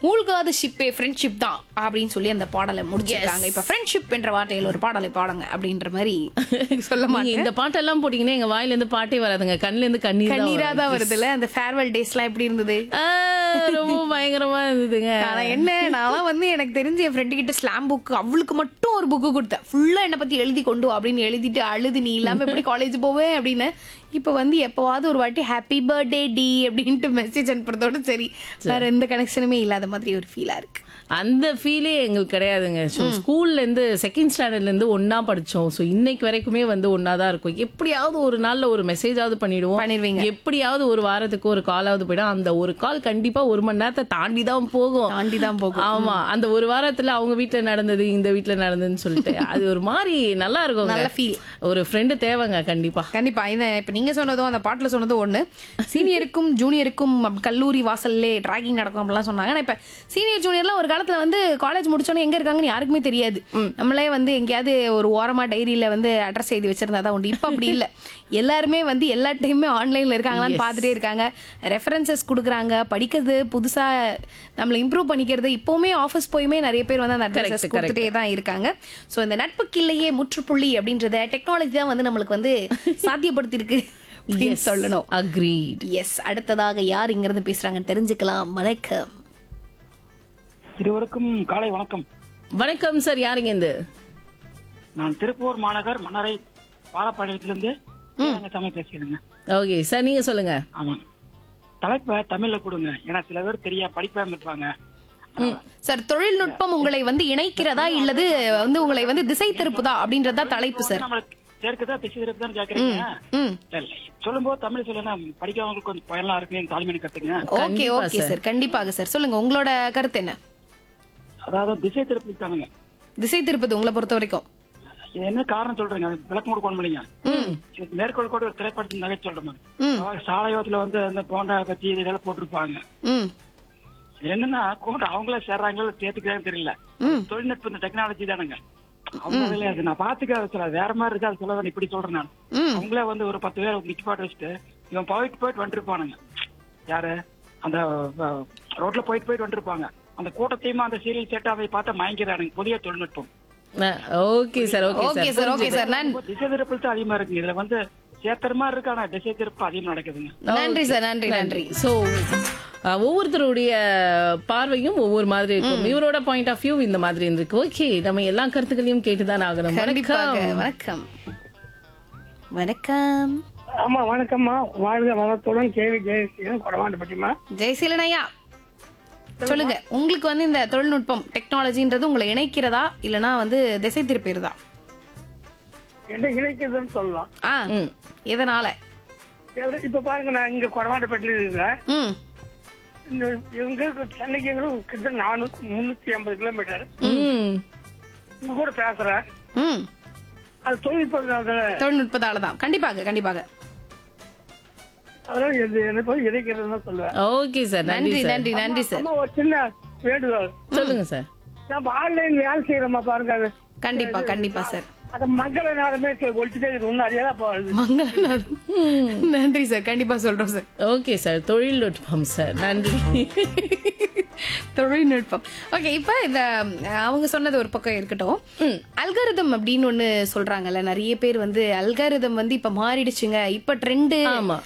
மூழ்காத ஷிப்பே friendship தான் அப்படின்னு சொல்லி அந்த பாடலை முடிச்சிருக்காங்க இப்ப ஃப்ரெண்ட்ஷிப் என்ற வார்த்தையில் ஒரு பாடலை பாடுங்க அப்படின்ற மாதிரி சொல்ல நீங்க மாட்டேன் இந்த பாட்டெல்லாம் போட்டீங்கன்னா எங்க வாயில இருந்து பாட்டே வராதுங்க கண்ணுல இருந்து கண்ணீர் தான் கண்ணீரா வரும். தான் வருதுல்ல அந்த ஃபேர்வெல் டேஸ்லாம் எப்படி இருந்தது ஆ, ரொம்ப பயங்கரமா இருந்ததுங்க ஆனா என்ன நான் வந்து எனக்கு தெரிஞ்ச என் ஃப்ரெண்டு கிட்ட ஸ்லாம் புக் அவளுக்கு மட்டும் ஒரு புக்கு கொடுத்தேன் ஃபுல்லா என்ன பத்தி எழுதி கொண்டு வா அப்படின்னு எழுதிட்டு அழுது நீ இல்லாம எப்படி காலேஜ் போவேன் அப்படின்னு இப்ப வந்து எப்பவாவது ஒரு வாட்டி ஹாப்பி பர்த்டே டி அப்படின்ட்டு மெசேஜ் அனுப்புறதோட சரி வேற எந்த கனெக்ஷனுமே இல்லாத மாதிரி ஒரு ஃபீலா இருக்கு அந்த ஃபீலே எங்களுக்கு கிடையாதுங்க ஸோ ஸ்கூல்ல இருந்து செகண்ட் ஸ்டாண்டர்ட்ல இருந்து ஒண்ணா படிச்சோம் ஸோ இன்னைக்கு வரைக்குமே வந்து ஒண்ணா தான் இருக்கும் எப்படியாவது ஒரு நாள்ல ஒரு மெசேஜாவது பண்ணிடுவோம் பண்ணிருவீங்க. எப்படியாவது ஒரு வாரத்துக்கு ஒரு காலாவது போயிடும் அந்த ஒரு கால் கண்டிப்பா ஒரு மணி நேரத்தை தாண்டி தான் போகும் தாண்டி தான் போகும் ஆமா அந்த ஒரு வாரத்துல அவங்க வீட்ல நடந்தது இந்த வீட்ல நடந்ததுன்னு சொல்லிட்டு அது ஒரு மாதிரி நல்லா இருக்கும் நல்ல feel. ஒரு ஃப்ரெண்டு தேவைங்க கண்டிப்பா கண்டிப்பா இந்த இப்ப நீங்க சொன்னதும் அந்த பாட்டுல சொன்னதும் ஒண்ணு சீனியருக்கும் ஜூனியருக்கும் அப்~ கல்லூரி வாசல்லே டிராகிங் நடக்கும் அப்படிலாம் சொன்னாங்க ஆனா இப்ப சீனியர் ஜூனியர்லாம் ஒரு காலத்துல வந்து காலேஜ் முடிச்சோன்னே எங்க இருக்காங்கன்னு யாருக்குமே தெரியாது நம்மளே வந்து எங்கேயாவது ஒரு ஓரமா டைரியில வந்து அட்ரஸ் எழுதி வச்சிருந்தா தான் உண்டு இப்ப அப்படி இல்ல எல்லாருமே வந்து எல்லா டைமுமே ஆன்லைன்ல இருக்காங்களான்னு பார்த்துட்டே இருக்காங்க ரெஃபரன்சஸ் கொடுக்குறாங்க படிக்கிறது புதுசா நம்மள இம்ப்ரூவ் பண்ணிக்கிறது இப்பவுமே ஆஃபீஸ் போயுமே நிறைய பேர் வந்து அந்த அட்ரஸஸ் Correct, correct. கொடுத்துட்டே தான் இருக்காங்க சோ இந்த நட்புக்கில்லையே முற்றுப்புள்ளி அப்படின்றத டெக்னாலஜி தான் வந்து நம்மளுக்கு வந்து சாத்தியப்படுத்தியிருக்கு அப்படின்னு சொல்லணும் அக்ரீட் எஸ் அடுத்ததாக யார் இங்க இருந்து பேசுறாங்கன்னு தெரிஞ்சுக்கலாம் வணக்கம் இருவருக்கும் காலை வணக்கம் வணக்கம் சார் யாருங்க இந்த நான் திருப்பூர் மாநகர் மன்னரை பாலப்பாளையத்திலிருந்து தமிழ் பேசுகிறேங்க ஓகே சார் நீங்க சொல்லுங்க ஆமா தலைப்பை தமிழ்ல கொடுங்க ஏன்னா சில பேர் தெரியா படிப்பாம இருப்பாங்க சார் தொழில்நுட்பம் உங்களை வந்து இணைக்கிறதா இல்லது வந்து உங்களை வந்து திசை திருப்புதா அப்படின்றதா தலைப்பு சார் நம்மளுக்கு சேர்க்குதா திசை திருப்பதான் கேக்குறீங்க ம் சொல்லும் போது தமிழ் சொல்லுன்னா படிக்காதவங்களுக்கு கொஞ்சம் பயனா இருக்கு தாழ்மையை கத்துங்க ஓகே கண்டிப்பா ஓகே சார். சார் கண்டிப்பாக சார் சொல்லுங்க உங்களோட கருத்து என்ன அதாவது திசை திருப்பி தானுங்க திசை திருப்பது உங்களை பொறுத்த வரைக்கும் இது என்ன காரணம் சொல்றீங்க அது விளக்கம் கொடுக்க முடியுங்க இது மேற்கோள் கூட ஒரு திரைப்படத்தின் நகை சொல்றேன் ம். சாலையோரத்துல வந்து அந்த போண்டா பத்தி இதெல்லாம் போட்டிருப்பாங்க ம் இது என்னன்னா கூட அவங்களே சேர்றாங்களோ சேர்த்துக்கிறாங்கன்னு தெரியல ம். தொழில்நுட்பம் இந்த டெக்னாலஜி தானுங்க அவங்களே அது நான் பாத்துக்க சொல்ல வேற மாதிரி இருக்கு அது சொல்ல இப்படி சொல்றேன் நான் ம் அவங்களே வந்து ஒரு பத்து பேர் நிக்க பாட்டு வச்சுட்டு இவன் போயிட்டு போயிட்டு வந்துருப்பானுங்க யாரு அந்த அஹ், ரோட்ல போயிட்டு போயிட்டு வந்துருப்பாங்க அந்த கூட்டத்தையும் அந்த சீரியல் செட்டாவை பார்த்தா மயங்கிறானுங்க புதிய தொழில்நுட்பம் okay sir okay okay sir sir okay sir நான் ரொம்ப திசை திருப்பல் தான் அதிகமா இருக்கு இதுல வந்து சேர்த்துற மாதிரி இருக்கு ஆனா திசை திருப்பு அதிகமா நடக்குதுங்க நன்றி சார் நன்றி நன்றி ஸோ ஒவ்வொருத்தருடைய பார்வையும் ஒவ்வொரு மாதிரி இருக்கும் இவரோட பாயிண்ட் ஆஃப் வியூ இந்த மாதிரி இருக்கு ஓகே நம்ம எல்லா கருத்துக்களையும் கேட்டுதான் ஆகணும் கண்டிப்பாக வணக்கம் வணக்கம் வணக்கம் ஆமா வணக்கம்மா வாழ்க வளத்துடன் கேள்வி ஜெயசீலன் கொடமாண்டப்பட்டிமா ஜெயசீலன் ஐயா சொல்லுங்க உங்களுக்கு வந்து இந்த தொழில்நுட்பம் டெக்னாலஜின்றது உங்களை இணைக்கிறதா இல்லனா வந்து திசை திருப்பிடுதா என்ன இணைக்குதுன்னு சொல்லலாம் ஆ ம். எதனால எவ்வளவு- இப்ப பாருங்க நான் இங்க கொடமாண்டப்பட்டில இருக்கிறேன் ம் இந்த இவங்க சென்னைக்கு எங்களும் கிட்ட நானூத்தி முன்னூத்தி ஐம்பது கிலோமீட்டர் ம் உங்க கூட பேசுறேன் ம் அது தொழில்நுட்பம் தொழில்நுட்பத்தால தான் கண்டிப்பாக கண்டிப்பாக அதெல்லாம் எது என்ன போய் இணைக்கிறதுன்னு தான் சொல்லுவேன் ஓகே சார் நன்றி நன்றி சார் நன்றி நன்றி சார் அம்மா ஒரு சின்ன வேண்டுதல் சொல்லுங்க சார் நம்ம ஆன்லைன் வேலை செய்யறோமா பாருங்க அது கண்டிப்பா கண்டிப்பா சார் அந்த மக்களை நேரமே ஒழிச்சுட்டே இருக்கு ஒன்னும் அறியாத போகுது மங்களநாதன் நன்றி சார் கண்டிப்பா சொல்றோம் சார் ஓகே சார் தொழில்நுட்பம் சார் நன்றி தொழில்நுட்பம் ஓகே இப்ப இந்த அஹ், அவங்க சொன்னது ஒரு பக்கம் இருக்கட்டும் அல்காரிதம் அப்படின்னு ஒண்ணு சொல்றாங்கல்ல நிறைய பேர் வந்து அல்காரிதம் வந்து இப்ப மாறிடுச்சுங்க இப்ப ட்ரெண்டு ஆமா.